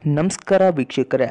ನಮಸ್ಕಾರ ವೀಕ್ಷಕರೇ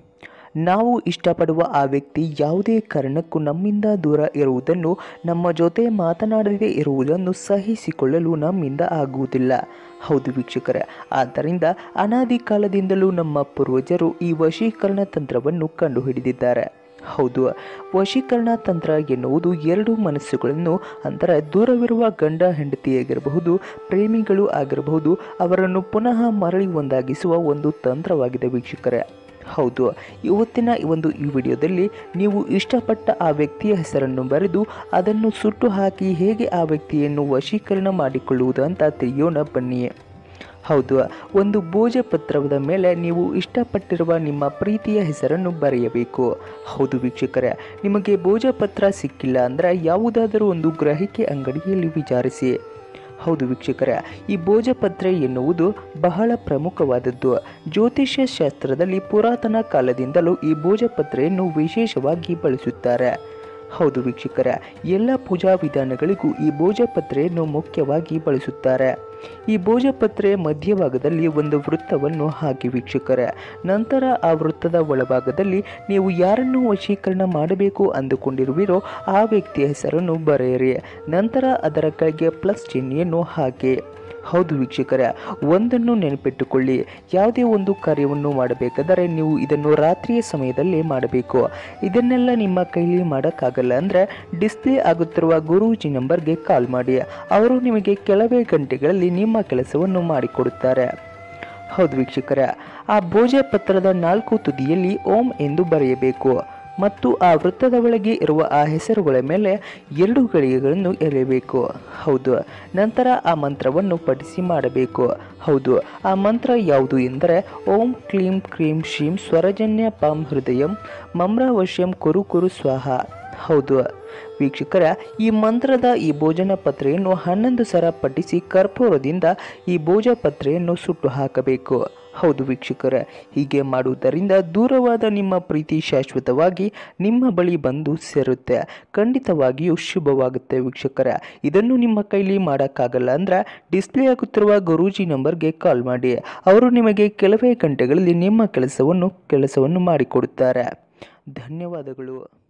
ನಾವು ಇಷ್ಟಪಡುವ ಆ ವ್ಯಕ್ತಿ ಯಾವುದೇ ಕಾರಣಕ್ಕೂ ನಮ್ಮಿಂದ ದೂರ ಇರುವುದನ್ನು ನಮ್ಮ ಜೊತೆ ಮಾತನಾಡದೇ ಇರುವುದನ್ನು ಸಹಿಸಿಕೊಳ್ಳಲು ನಮ್ಮಿಂದ ಆಗುವುದಿಲ್ಲ ಹೌದು ವೀಕ್ಷಕರೇ ಆದ್ದರಿಂದ ಅನಾದಿ ಕಾಲದಿಂದಲೂ ನಮ್ಮ ಪೂರ್ವಜರು ಈ ವಶೀಕರಣ ತಂತ್ರವನ್ನು ಕಂಡುಹಿಡಿದಿದ್ದಾರೆ ಹೌದು ವಶೀಕರಣ ತಂತ್ರ ಎನ್ನುವುದು ಎರಡು ಮನಸ್ಸುಗಳನ್ನು ಅಂದರೆ ದೂರವಿರುವ ಗಂಡ ಹೆಂಡತಿಯಾಗಿರಬಹುದು ಪ್ರೇಮಿಗಳು ಆಗಿರಬಹುದು ಅವರನ್ನು ಪುನಃ ಮರಳಿ ಒಂದಾಗಿಸುವ ಒಂದು ತಂತ್ರವಾಗಿದೆ ವೀಕ್ಷಕರೇ ಹೌದು ಇವತ್ತಿನ ಈ ಒಂದು ಈ ವಿಡಿಯೋದಲ್ಲಿ ನೀವು ಇಷ್ಟಪಟ್ಟ ಆ ವ್ಯಕ್ತಿಯ ಹೆಸರನ್ನು ಬರೆದು ಅದನ್ನು ಸುಟ್ಟು ಹಾಕಿ ಹೇಗೆ ಆ ವ್ಯಕ್ತಿಯನ್ನು ವಶೀಕರಣ ಮಾಡಿಕೊಳ್ಳುವುದು ಅಂತ ತಿಳಿಯೋಣ ಬನ್ನಿಯೇ ಹೌದು ಒಂದು ಭೋಜಪತ್ರದ ಮೇಲೆ ನೀವು ಇಷ್ಟಪಟ್ಟಿರುವ ನಿಮ್ಮ ಪ್ರೀತಿಯ ಹೆಸರನ್ನು ಬರೆಯಬೇಕು ಹೌದು ವೀಕ್ಷಕರೇ ನಿಮಗೆ ಭೋಜಪತ್ರ ಸಿಕ್ಕಿಲ್ಲ ಅಂದರೆ ಯಾವುದಾದರೂ ಒಂದು ಗ್ರಹಿಕೆ ಅಂಗಡಿಯಲ್ಲಿ ವಿಚಾರಿಸಿ ಹೌದು ವೀಕ್ಷಕರೇ ಈ ಭೋಜಪತ್ರೆ ಎನ್ನುವುದು ಬಹಳ ಪ್ರಮುಖವಾದದ್ದು ಜ್ಯೋತಿಷ್ಯ ಶಾಸ್ತ್ರದಲ್ಲಿ ಪುರಾತನ ಕಾಲದಿಂದಲೂ ಈ ಭೋಜಪತ್ರೆಯನ್ನು ವಿಶೇಷವಾಗಿ ಬಳಸುತ್ತಾರೆ ಹೌದು ವೀಕ್ಷಕರೇ ಎಲ್ಲ ಪೂಜಾ ವಿಧಾನಗಳಿಗೂ ಈ ಭೋಜಪತ್ರೆಯನ್ನು ಮುಖ್ಯವಾಗಿ ಬಳಸುತ್ತಾರೆ ಈ ಭೋಜಪತ್ರೆ ಮಧ್ಯಭಾಗದಲ್ಲಿ ಒಂದು ವೃತ್ತವನ್ನು ಹಾಕಿ ವೀಕ್ಷಕರೇ ನಂತರ ಆ ವೃತ್ತದ ಒಳಭಾಗದಲ್ಲಿ ನೀವು ಯಾರನ್ನು ವಶೀಕರಣ ಮಾಡಬೇಕು ಅಂದುಕೊಂಡಿರುವಿರೋ ಆ ವ್ಯಕ್ತಿಯ ಹೆಸರನ್ನು ಬರೆಯಿರಿ ನಂತರ ಅದರ ಕೆಳಗೆ ಪ್ಲಸ್ ಚಿಹ್ನೆಯನ್ನು ಹಾಕಿ ಹೌದು ವೀಕ್ಷಕರೇ ಒಂದನ್ನು ನೆನಪಿಟ್ಟುಕೊಳ್ಳಿ ಯಾವುದೇ ಒಂದು ಕಾರ್ಯವನ್ನು ಮಾಡಬೇಕಾದರೆ ನೀವು ಇದನ್ನು ರಾತ್ರಿಯ ಸಮಯದಲ್ಲೇ ಮಾಡಬೇಕು ಇದನ್ನೆಲ್ಲ ನಿಮ್ಮ ಕೈಲಿ ಮಾಡೋಕ್ಕಾಗಲ್ಲ ಅಂದರೆ ಡಿಸ್ಪ್ಲೇ ಆಗುತ್ತಿರುವ ಗುರೂಜಿ ನಂಬರ್ಗೆ ಕಾಲ್ ಮಾಡಿ ಅವರು ನಿಮಗೆ ಕೆಲವೇ ಗಂಟೆಗಳಲ್ಲಿ ನಿಮ್ಮ ಕೆಲಸವನ್ನು ಮಾಡಿಕೊಡುತ್ತಾರೆ ಹೌದು ವೀಕ್ಷಕರೇ ಆ ಭೋಜಪತ್ರದ ನಾಲ್ಕು ತುದಿಯಲ್ಲಿ ಓಂ ಎಂದು ಬರೆಯಬೇಕು ಮತ್ತು ಆ ವೃತ್ತದ ಒಳಗೆ ಇರುವ ಆ ಹೆಸರುಗಳ ಮೇಲೆ ಎರಡು ಗಳಿಗೆಗಳನ್ನು ಎಳೆಯಬೇಕು ಹೌದು ನಂತರ ಆ ಮಂತ್ರವನ್ನು ಪಠಿಸಿ ಮಾಡಬೇಕು ಹೌದು ಆ ಮಂತ್ರ ಯಾವುದು ಎಂದರೆ ಓಂ ಕ್ಲೀಂ ಕ್ರೀಂ ಶ್ರೀಂ ಸ್ವರಜನ್ಯ ಪಾಂ ಹೃದಯಂ ಮಮ್ರಾವಶ್ಯಂ ಕುರು ಕುರು ಸ್ವಾಹ ಹೌದು ವೀಕ್ಷಕರ ಈ ಮಂತ್ರದ ಈ ಭೋಜನ ಪತ್ರೆಯನ್ನು ಹನ್ನೊಂದು ಸರ ಪಠಿಸಿ ಕರ್ಪೂರದಿಂದ ಈ ಭೋಜ ಪತ್ರೆಯನ್ನು ಸುಟ್ಟು ಹಾಕಬೇಕು ಹೌದು ವೀಕ್ಷಕರೇ ಹೀಗೆ ಮಾಡುವುದರಿಂದ ದೂರವಾದ ನಿಮ್ಮ ಪ್ರೀತಿ ಶಾಶ್ವತವಾಗಿ ನಿಮ್ಮ ಬಳಿ ಬಂದು ಸೇರುತ್ತೆ ಖಂಡಿತವಾಗಿಯೂ ಶುಭವಾಗುತ್ತೆ ವೀಕ್ಷಕರೇ ಇದನ್ನು ನಿಮ್ಮ ಕೈಲಿ ಮಾಡೋಕ್ಕಾಗಲ್ಲ ಅಂದರೆ ಡಿಸ್ಪ್ಲೇ ಆಗುತ್ತಿರುವ ಗುರೂಜಿ ನಂಬರ್ಗೆ ಕಾಲ್ ಮಾಡಿ ಅವರು ನಿಮಗೆ ಕೆಲವೇ ಗಂಟೆಗಳಲ್ಲಿ ನಿಮ್ಮ ಕೆಲಸವನ್ನು ಕೆಲಸವನ್ನು ಮಾಡಿಕೊಡುತ್ತಾರೆ ಧನ್ಯವಾದಗಳು